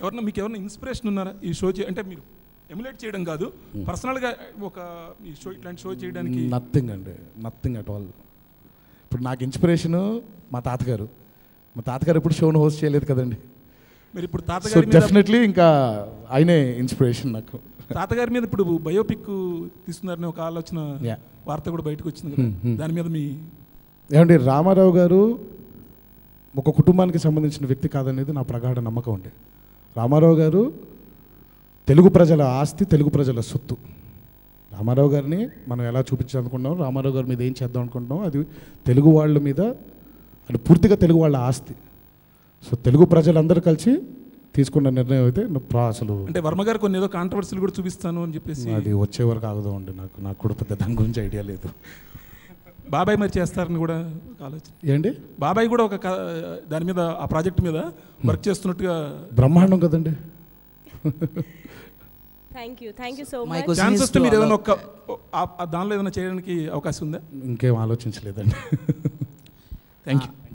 ఎవరన్నా మీకు ఎవరైనా ఇన్స్పిరేషన్ ఉన్నారా ఈ షో చే అంటే మీరు ఎమ్యులేట్ చేయడం కాదు పర్సనల్గా ఒక ఈ షో ఇట్లాంటి షో చేయడానికి నథింగ్ అండి నథింగ్ అట్ ఆల్ ఇప్పుడు నాకు ఇన్స్పిరేషను మా తాతగారు మా తాతగారు ఎప్పుడు షోను హోస్ట్ చేయలేదు కదండి మీరు ఇప్పుడు సో తాతగారి మీద డెఫినెట్లీ ఇంకా ఆయనే ఇన్స్పిరేషన్ నాకు తాతగారి మీద ఇప్పుడు బయోపిక్ తీస్తున్నారని ఒక ఆలోచన Yeah. వార్త కూడా బయటకు వచ్చింది కదా Hmm, hmm. దాని మీద మీ ఏమండి రామారావు గారు ఒక కుటుంబానికి సంబంధించిన వ్యక్తి కాదనేది నా ప్రగాఢ నమ్మకం అండి రామారావు గారు తెలుగు ప్రజల ఆస్తి తెలుగు ప్రజల సొత్తు రామారావు గారిని మనం ఎలా చూపించాలనుకుంటున్నాం రామారావు గారి మీద ఏం చేద్దాం అనుకుంటున్నాం అది తెలుగు వాళ్ళ మీద అది పూర్తిగా తెలుగు వాళ్ళ ఆస్తి సో తెలుగు ప్రజలందరూ కలిసి తీసుకున్న నిర్ణయం అయితే నా ప్రా- అసలు అంటే వర్మ గారు కొన్ని ఏదో కాంట్రవర్సీలు కూడా చూపిస్తాను అని చెప్పేసి అది వచ్చే వరకు ఆగుదాం అండి నాకు నాకు కూడా పెద్ద దాని గురించి ఐడియా లేదు బాబాయ్ మరి చేస్తారని కూడా ఒక ఆలోచన ఏంటి బాబాయ్ కూడా ఒక క- దాని మీద ఆ ప్రాజెక్ట్ మీద వర్క్ చేస్తున్నట్టుగా బ్రహ్మాండం కదండి thank you thank you so My much question chance is వస్తే to మీరు ఏదైనా allow- ఒక్క ఆ- ఆ దానిలో ఏదైనా చేయడానికి అవకాశం ఉందా ఇంకేం ఆలోచించలేదండి థ్యాంక్ యూ